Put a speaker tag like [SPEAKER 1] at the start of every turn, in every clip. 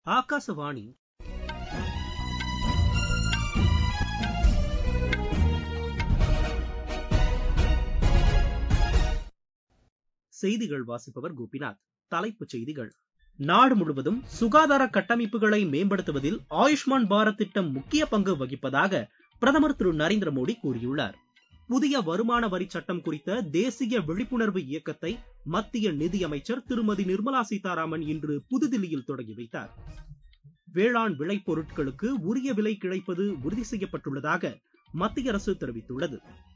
[SPEAKER 1] ஆகாசவாணி செய்திகள் வாசிப்பவர் கோபிநாத் தலைப்புச் செய்திகள் நாடு முழுவதும் சுகாதார கட்டமைப்புகளை மேம்படுத்துவதில் ஆயுஷ்மான் பாரத் திட்டம் முக்கிய பங்கு வகிப்பதாக பிரதமர் திரு நரேந்திர மோடி கூறியுள்ளார் புதிய வருமான வரி சட்டம் குறித்த தேசிய விழிப்புணர்வு இயக்கத்தை மத்திய நிதியமைச்சர் திருமதி நிர்மலா சீதாராமன் இன்று புதுதில்லியில் தொடங்கி வைத்தார் வேளாண் விளைபொருட்களுக்கு உரிய விலை கிடைப்பது உறுதி செய்யப்பட்டுள்ளதாக மத்திய அரசு தெரிவித்துள்ளது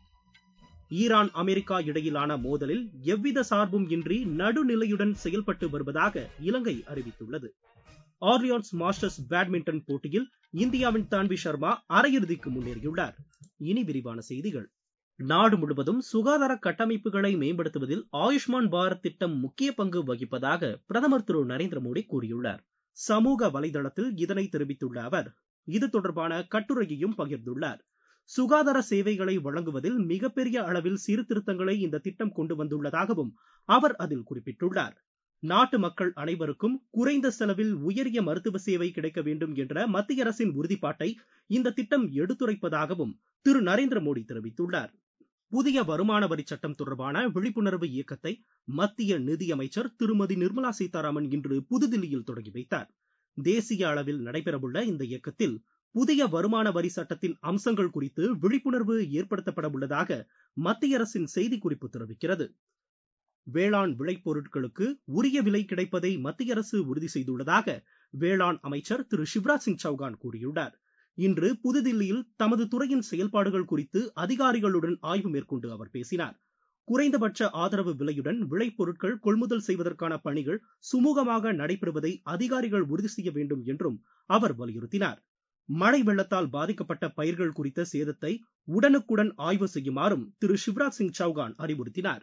[SPEAKER 1] ஈரான் அமெரிக்கா இடையிலான மோதலில் எவ்வித சார்பும் இன்றி நடுநிலையுடன் செயல்பட்டு வருவதாக இலங்கை அறிவித்துள்ளது ஆர்லியான்ஸ் மாஸ்டர்ஸ் பேட்மிண்டன் போட்டியில் இந்தியாவின் தான்வி சர்மா அரையிறுதிக்கு முன்னேறியுள்ளார் இனி விரிவான செய்திகள் நாடு முழுவதும் சுகாதார கட்டமைப்புகளை மேம்படுத்துவதில் ஆயுஷ்மான் பாரத் திட்டம் முக்கிய பங்கு வகிப்பதாக பிரதமர் திரு நரேந்திர மோடி கூறியுள்ளார் சமூக வலைதளத்தில் இதனை தெரிவித்துள்ள அவர் இது தொடர்பான கட்டுரையையும் பகிர்ந்துள்ளார் சுகாதார சேவைகளை வழங்குவதில் மிகப்பெரிய அளவில் சீர்திருத்தங்களை இந்த திட்டம் கொண்டு வந்துள்ளதாகவும் அவர் அதில் குறிப்பிட்டுள்ளார் நாட்டு மக்கள் அனைவருக்கும் குறைந்த செலவில் உயரிய மருத்துவ சேவை கிடைக்க வேண்டும் என்ற மத்திய அரசின் உறுதிப்பாட்டை இந்த திட்டம் எடுத்துரைப்பதாகவும் திரு நரேந்திர மோடி தெரிவித்துள்ளார் புதிய வருமான வரி சட்டம் தொடர்பான விழிப்புணர்வு இயக்கத்தை மத்திய நிதியமைச்சர் திருமதி நிர்மலா சீதாராமன் இன்று புதுதில்லியில் தொடங்கி வைத்தார் தேசிய அளவில் நடைபெறவுள்ள இந்த இயக்கத்தில் புதிய வருமான வரி சட்டத்தின் அம்சங்கள் குறித்து விழிப்புணர்வு ஏற்படுத்தப்பட உள்ளதாக மத்திய அரசின் செய்திக்குறிப்பு தெரிவிக்கிறது வேளாண் விளைபொருட்களுக்கு உரிய விலை கிடைப்பதை மத்திய அரசு உறுதி செய்துள்ளதாக வேளாண் அமைச்சர் திரு சிவராஜ் சிங் சௌகான் கூறியுள்ளார் இன்று புதுதில்லியில் தமது துறையின் செயல்பாடுகள் குறித்து அதிகாரிகளுடன் ஆய்வு மேற்கொண்டு அவர் பேசினார் குறைந்தபட்ச ஆதரவு விலையுடன் விளைபொருட்கள் கொள்முதல் செய்வதற்கான பணிகள் சுமூகமாக நடைபெறுவதை அதிகாரிகள் உறுதி செய்ய வேண்டும் என்றும் அவர் வலியுறுத்தினார் மழை வெள்ளத்தால் பாதிக்கப்பட்ட பயிர்கள் குறித்த சேதத்தை உடனுக்குடன் ஆய்வு செய்யுமாறும் திரு சிவராஜ் சிங் சௌகான் அறிவுறுத்தினார்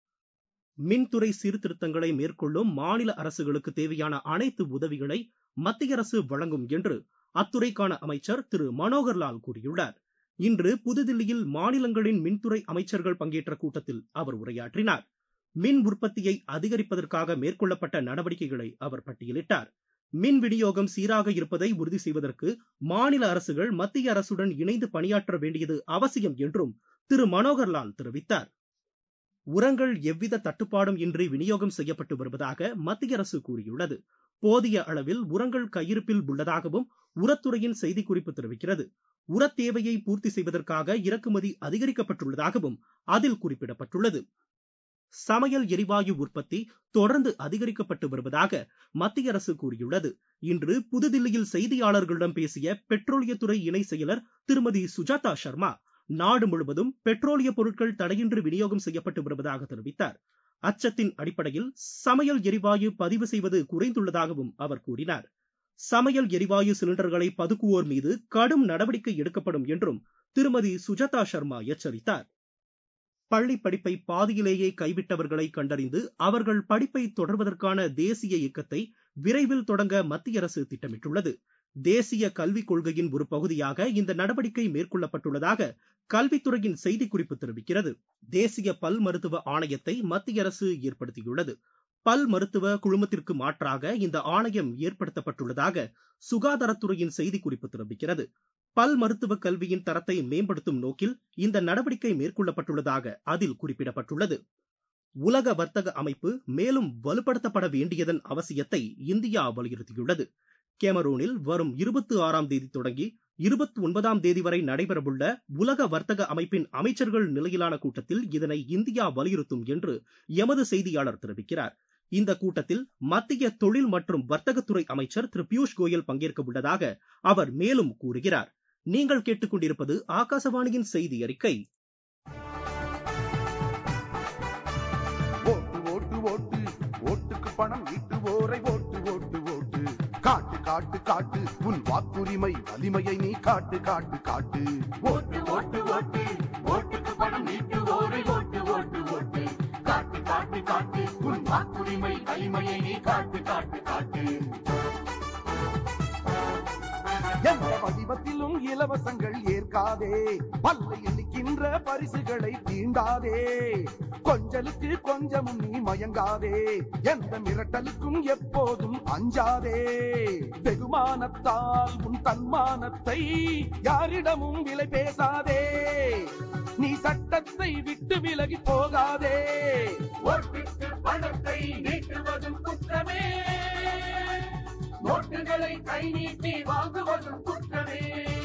[SPEAKER 1] மின்துறை சீர்திருத்தங்களை மேற்கொள்ளும் மாநில அரசுகளுக்கு தேவையான அனைத்து உதவிகளை மத்திய அரசு வழங்கும் என்று அத்துறைக்கான அமைச்சர் திரு மனோகர்லால் கூறியுள்ளார் இன்று புதுதில்லியில் மாநிலங்களின் மின்துறை அமைச்சர்கள் பங்கேற்ற கூட்டத்தில் அவர் உரையாற்றினார் மின் உற்பத்தியை அதிகரிப்பதற்காக மேற்கொள்ளப்பட்ட நடவடிக்கைகளை அவர் பட்டியலிட்டார் மின் விநியோகம் சீராக இருப்பதை உறுதி செய்வதற்கு மாநில அரசுகள் மத்திய அரசுடன் இணைந்து பணியாற்ற வேண்டியது அவசியம் என்றும் திரு மனோகர்லால் தெரிவித்தார் உரங்கள் எவ்வித தட்டுப்பாடும் இன்றி விநியோகம் செய்யப்பட்டு வருவதாக மத்திய அரசு கூறியுள்ளது போதிய அளவில் உரங்கள் கையிருப்பில் உள்ளதாகவும் உரத்துறையின் செய்திக்குறிப்பு தெரிவிக்கிறது உரத் தேவையை பூர்த்தி செய்வதற்காக இறக்குமதி அதிகரிக்கப்பட்டுள்ளதாகவும் அதில் குறிப்பிடப்பட்டுள்ளது சமையல் எரிவாயு உற்பத்தி தொடர்ந்து அதிகரிக்கப்பட்டு வருவதாக மத்திய அரசு கூறியுள்ளது இன்று புதுதில்லியில் செய்தியாளர்களிடம் பேசிய பெட்ரோலியத்துறை இணை செயலர் திருமதி சுஜாதா சர்மா நாடு முழுவதும் பெட்ரோலிய பொருட்கள் தடையின்றி விநியோகம் செய்யப்பட்டு வருவதாக தெரிவித்தார் அச்சத்தின் அடிப்படையில் சமையல் எரிவாயு பதிவு செய்வது குறைந்துள்ளதாகவும் அவர் கூறினார் சமையல் எரிவாயு சிலிண்டர்களை பதுக்குவோர் மீது கடும் நடவடிக்கை எடுக்கப்படும் என்றும் திருமதி சுஜாதா சர்மா எச்சரித்தார் பள்ளி படிப்பை பாதியிலேயே கைவிட்டவர்களை கண்டறிந்து அவர்கள் படிப்பை தொடர்வதற்கான தேசிய இயக்கத்தை விரைவில் தொடங்க மத்திய அரசு திட்டமிட்டுள்ளது தேசிய கல்விக் கொள்கையின் ஒரு பகுதியாக இந்த நடவடிக்கை மேற்கொள்ளப்பட்டுள்ளதாக கல்வித்துறையின் செய்திக்குறிப்பு தெரிவிக்கிறது தேசிய பல் மருத்துவ ஆணையத்தை மத்திய அரசு ஏற்படுத்தியுள்ளது பல் மருத்துவ குழுமத்திற்கு மாற்றாக இந்த ஆணையம் ஏற்படுத்தப்பட்டுள்ளதாக சுகாதாரத்துறையின் செய்திக்குறிப்பு தெரிவிக்கிறது பல் மருத்துவ கல்வியின் தரத்தை மேம்படுத்தும் நோக்கில் இந்த நடவடிக்கை மேற்கொள்ளப்பட்டுள்ளதாக அதில் குறிப்பிடப்பட்டுள்ளது உலக வர்த்தக அமைப்பு மேலும் வலுப்படுத்தப்பட வேண்டியதன் அவசியத்தை இந்தியா வலியுறுத்தியுள்ளது கேமரூனில் வரும் இருபத்தி ஆறாம் தேதி தொடங்கி இருபத்தி ஒன்பதாம் தேதி வரை நடைபெறவுள்ள உலக வர்த்தக அமைப்பின் அமைச்சர்கள் நிலையிலான கூட்டத்தில் இதனை இந்தியா வலியுறுத்தும் என்று எமது செய்தியாளர் தெரிவிக்கிறார் இந்த கூட்டத்தில் மத்திய தொழில் மற்றும் வர்த்தகத்துறை அமைச்சர் திரு பியூஷ் கோயல் பங்கேற்க உள்ளதாக அவர் மேலும் கூறுகிறார் நீங்கள் கேட்டுக்கொண்டிருப்பது ஆகாசவாணியின் செய்தி அறிக்கை
[SPEAKER 2] ஓட்டு ஓட்டு ஓட்டு ஓட்டுக்கு பணம் ஈட்டுவோரை ஓட்டு ஓட்டு ஓட்டு காட்டு காட்டு காட்டு உன் வாக்குரிமை வலிமையை நீ காட்டு காட்டு காட்டு
[SPEAKER 3] ஓட்டு ஓட்டு ஓட்டு ஓட்டுக்கு பணம் நீட்டுவோரை ஓட்டு ஓட்டு ஓட்டு காட்டு காட்டு காட்டு உன் வாக்குரிமை வலிமையை நீ காட்டு காட்டு காட்டு
[SPEAKER 2] எந்த வடிவத்திலும் இலவசங்கள் ஏற்காதே பல்லை எண்ணிக்கின்ற பரிசுகளை தீண்டாதே கொஞ்சலுக்கு கொஞ்சமும் நீ மயங்காதே எந்த மிரட்டலுக்கும் எப்போதும் அஞ்சாதே வெகுமானத்தால் உன் தன்மானத்தை யாரிடமும் விலை பேசாதே நீ சட்டத்தை விட்டு விலகி போகாதே
[SPEAKER 3] ஓட்டுக்கு பணத்தை நீட்டுவதும் குற்றமே நோட்டுகளை கை நீட்டி வாங்குவதும் குற்றமே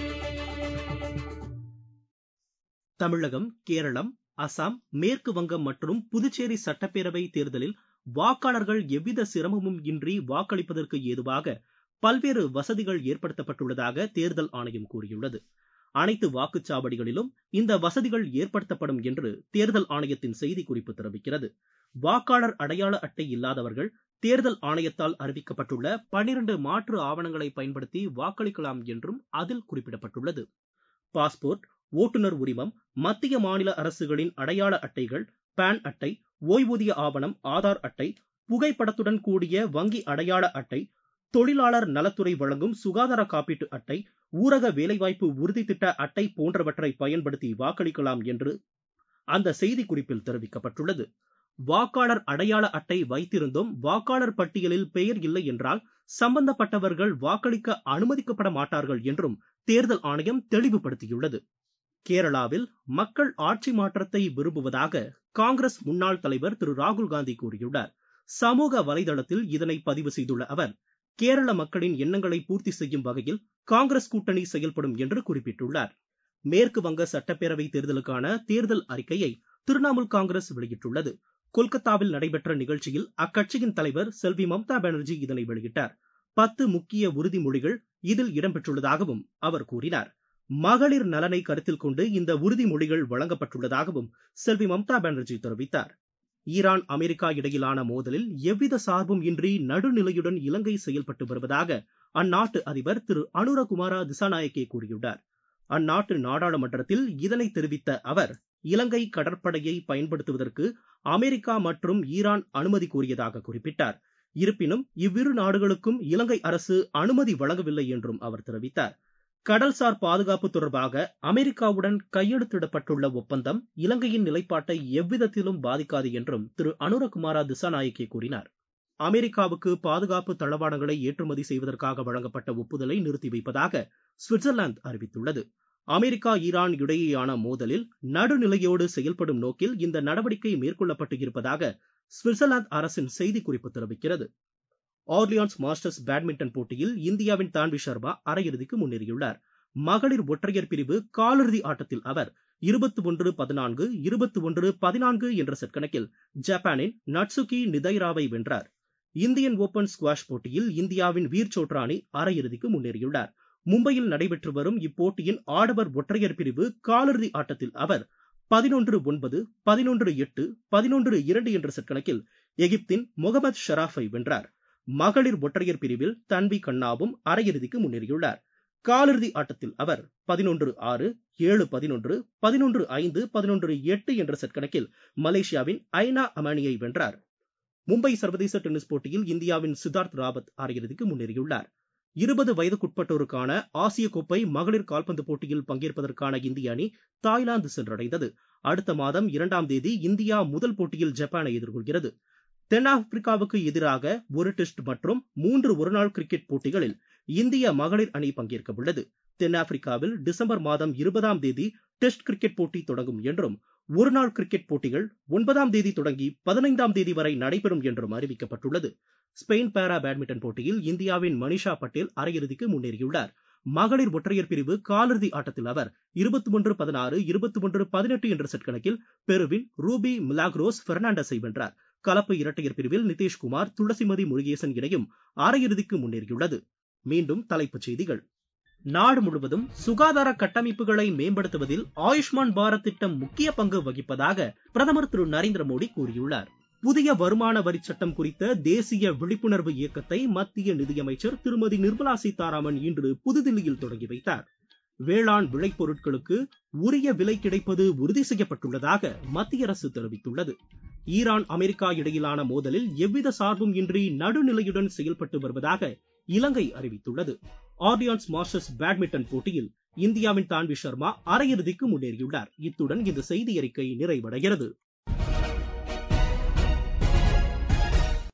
[SPEAKER 1] தமிழகம் கேரளம் அசாம் மேற்கு வங்கம் மற்றும் புதுச்சேரி சட்டப்பேரவை தேர்தலில் வாக்காளர்கள் எவ்வித சிரமமும் இன்றி வாக்களிப்பதற்கு ஏதுவாக பல்வேறு வசதிகள் ஏற்படுத்தப்பட்டுள்ளதாக தேர்தல் ஆணையம் கூறியுள்ளது அனைத்து வாக்குச்சாவடிகளிலும் இந்த வசதிகள் ஏற்படுத்தப்படும் என்று தேர்தல் ஆணையத்தின் செய்திக்குறிப்பு தெரிவிக்கிறது வாக்காளர் அடையாள அட்டை இல்லாதவர்கள் தேர்தல் ஆணையத்தால் அறிவிக்கப்பட்டுள்ள பனிரண்டு மாற்று ஆவணங்களை பயன்படுத்தி வாக்களிக்கலாம் என்றும் அதில் குறிப்பிடப்பட்டுள்ளது பாஸ்போர்ட் ஓட்டுநர் உரிமம் மத்திய மாநில அரசுகளின் அடையாள அட்டைகள் பான் அட்டை ஓய்வூதிய ஆவணம் ஆதார் அட்டை புகைப்படத்துடன் கூடிய வங்கி அடையாள அட்டை தொழிலாளர் நலத்துறை வழங்கும் சுகாதார காப்பீட்டு அட்டை ஊரக வேலைவாய்ப்பு உறுதி திட்ட அட்டை போன்றவற்றை பயன்படுத்தி வாக்களிக்கலாம் என்று அந்த செய்திக்குறிப்பில் தெரிவிக்கப்பட்டுள்ளது வாக்காளர் அடையாள அட்டை வைத்திருந்தும் வாக்காளர் பட்டியலில் பெயர் இல்லை என்றால் சம்பந்தப்பட்டவர்கள் வாக்களிக்க அனுமதிக்கப்பட மாட்டார்கள் என்றும் தேர்தல் ஆணையம் தெளிவுபடுத்தியுள்ளது கேரளாவில் மக்கள் ஆட்சி மாற்றத்தை விரும்புவதாக காங்கிரஸ் முன்னாள் தலைவர் திரு ராகுல் காந்தி கூறியுள்ளார் சமூக வலைதளத்தில் இதனை பதிவு செய்துள்ள அவர் கேரள மக்களின் எண்ணங்களை பூர்த்தி செய்யும் வகையில் காங்கிரஸ் கூட்டணி செயல்படும் என்று குறிப்பிட்டுள்ளார் மேற்கு வங்க சட்டப்பேரவை தேர்தலுக்கான தேர்தல் அறிக்கையை திரிணாமுல் காங்கிரஸ் வெளியிட்டுள்ளது கொல்கத்தாவில் நடைபெற்ற நிகழ்ச்சியில் அக்கட்சியின் தலைவர் செல்வி மம்தா பானர்ஜி இதனை வெளியிட்டார் பத்து முக்கிய உறுதிமொழிகள் இதில் இடம்பெற்றுள்ளதாகவும் அவர் கூறினார் மகளிர் நலனை கருத்தில் கொண்டு இந்த உறுதிமொழிகள் வழங்கப்பட்டுள்ளதாகவும் செல்வி மம்தா பானர்ஜி தெரிவித்தார் ஈரான் அமெரிக்கா இடையிலான மோதலில் எவ்வித சார்பும் இன்றி நடுநிலையுடன் இலங்கை செயல்பட்டு வருவதாக அந்நாட்டு அதிபர் திரு அனுரகுமாரா திசாநாயக்கே கூறியுள்ளார் அந்நாட்டு நாடாளுமன்றத்தில் இதனை தெரிவித்த அவர் இலங்கை கடற்படையை பயன்படுத்துவதற்கு அமெரிக்கா மற்றும் ஈரான் அனுமதி கோரியதாக குறிப்பிட்டார் இருப்பினும் இவ்விரு நாடுகளுக்கும் இலங்கை அரசு அனுமதி வழங்கவில்லை என்றும் அவர் தெரிவித்தார் கடல்சார் பாதுகாப்பு தொடர்பாக அமெரிக்காவுடன் கையெழுத்திடப்பட்டுள்ள ஒப்பந்தம் இலங்கையின் நிலைப்பாட்டை எவ்விதத்திலும் பாதிக்காது என்றும் திரு அனுரகுமாரா திசாநாயக்கே கூறினார் அமெரிக்காவுக்கு பாதுகாப்பு தளவாடங்களை ஏற்றுமதி செய்வதற்காக வழங்கப்பட்ட ஒப்புதலை நிறுத்தி வைப்பதாக சுவிட்சர்லாந்து அறிவித்துள்ளது அமெரிக்கா ஈரான் இடையேயான மோதலில் நடுநிலையோடு செயல்படும் நோக்கில் இந்த நடவடிக்கை மேற்கொள்ளப்பட்டு இருப்பதாக சுவிட்சர்லாந்து அரசின் செய்திக்குறிப்பு தெரிவிக்கிறது ஆர்லியான்ஸ் மாஸ்டர்ஸ் பேட்மிண்டன் போட்டியில் இந்தியாவின் தான்வி சர்மா அரையிறுதிக்கு முன்னேறியுள்ளார் மகளிர் ஒற்றையர் பிரிவு காலிறுதி ஆட்டத்தில் அவர் இருபத்தி ஒன்று பதினான்கு இருபத்தி ஒன்று பதினான்கு என்ற செட் கணக்கில் ஜப்பானின் நட்சுகி நிதைராவை வென்றார் இந்தியன் ஓபன் ஸ்குவாஷ் போட்டியில் இந்தியாவின் வீர் சோட்ரானி அரையிறுதிக்கு முன்னேறியுள்ளார் மும்பையில் நடைபெற்று வரும் இப்போட்டியின் ஆடவர் ஒற்றையர் பிரிவு காலிறுதி ஆட்டத்தில் அவர் பதினொன்று ஒன்பது பதினொன்று எட்டு பதினொன்று இரண்டு என்ற செட் கணக்கில் எகிப்தின் முகமது ஷராஃபை வென்றார் மகளிர் ஒற்றையர் பிரிவில் தன்வி கண்ணாவும் அரையிறுதிக்கு முன்னேறியுள்ளார் காலிறுதி ஆட்டத்தில் அவர் பதினொன்று ஆறு ஏழு பதினொன்று பதினொன்று ஐந்து பதினொன்று எட்டு என்ற செட் கணக்கில் மலேசியாவின் ஐனா அமானியை வென்றார் மும்பை சர்வதேச டென்னிஸ் போட்டியில் இந்தியாவின் சித்தார்த் ராவத் அரையிறுதிக்கு முன்னேறியுள்ளார் இருபது வயதுக்குட்பட்டோருக்கான ஆசிய கோப்பை மகளிர் கால்பந்து போட்டியில் பங்கேற்பதற்கான இந்திய அணி தாய்லாந்து சென்றடைந்தது அடுத்த மாதம் இரண்டாம் தேதி இந்தியா முதல் போட்டியில் ஜப்பானை எதிர்கொள்கிறது தென்னாப்பிரிக்காவுக்கு எதிராக ஒரு டெஸ்ட் மற்றும் மூன்று ஒருநாள் கிரிக்கெட் போட்டிகளில் இந்திய மகளிர் அணி பங்கேற்க உள்ளது தென்னாப்பிரிக்காவில் டிசம்பர் மாதம் இருபதாம் தேதி டெஸ்ட் கிரிக்கெட் போட்டி தொடங்கும் என்றும் ஒருநாள் கிரிக்கெட் போட்டிகள் ஒன்பதாம் தேதி தொடங்கி பதினைந்தாம் தேதி வரை நடைபெறும் என்றும் அறிவிக்கப்பட்டுள்ளது ஸ்பெயின் பாரா பேட்மிண்டன் போட்டியில் இந்தியாவின் மனிஷா பட்டேல் அரையிறுதிக்கு முன்னேறியுள்ளார் மகளிர் ஒற்றையர் பிரிவு காலிறுதி ஆட்டத்தில் அவர் இருபத்தி ஒன்று பதினாறு இருபத்தி ஒன்று பதினெட்டு என்ற செட் கணக்கில் பெருவின் ரூபி மிலாக்ரோஸ் பெர்னாண்டஸை வென்றார் கலப்பு இரட்டையர் பிரிவில் நிதிஷ்குமார் துளசிமதி முருகேசன் இணையும் அரையிறுதிக்கு முன்னேறியுள்ளது மீண்டும் தலைப்புச் செய்திகள் நாடு முழுவதும் சுகாதார கட்டமைப்புகளை மேம்படுத்துவதில் ஆயுஷ்மான் பாரத் திட்டம் முக்கிய பங்கு வகிப்பதாக பிரதமர் திரு நரேந்திர மோடி கூறியுள்ளார் புதிய வருமான வரி சட்டம் குறித்த தேசிய விழிப்புணர்வு இயக்கத்தை மத்திய நிதியமைச்சர் திருமதி நிர்மலா சீதாராமன் இன்று புதுதில்லியில் தொடங்கி வைத்தார் வேளாண் விளைபொருட்களுக்கு உரிய விலை கிடைப்பது உறுதி செய்யப்பட்டுள்ளதாக மத்திய அரசு தெரிவித்துள்ளது ஈரான் அமெரிக்கா இடையிலான மோதலில் எவ்வித சார்பும் இன்றி நடுநிலையுடன் செயல்பட்டு வருவதாக இலங்கை அறிவித்துள்ளது ஆர்டியான்ஸ் மாஸ்டர்ஸ் பேட்மிண்டன் போட்டியில் இந்தியாவின் தான்வி சர்மா அரையிறுதிக்கு முன்னேறியுள்ளார் இத்துடன் இந்த செய்தி அறிக்கை நிறைவடைகிறது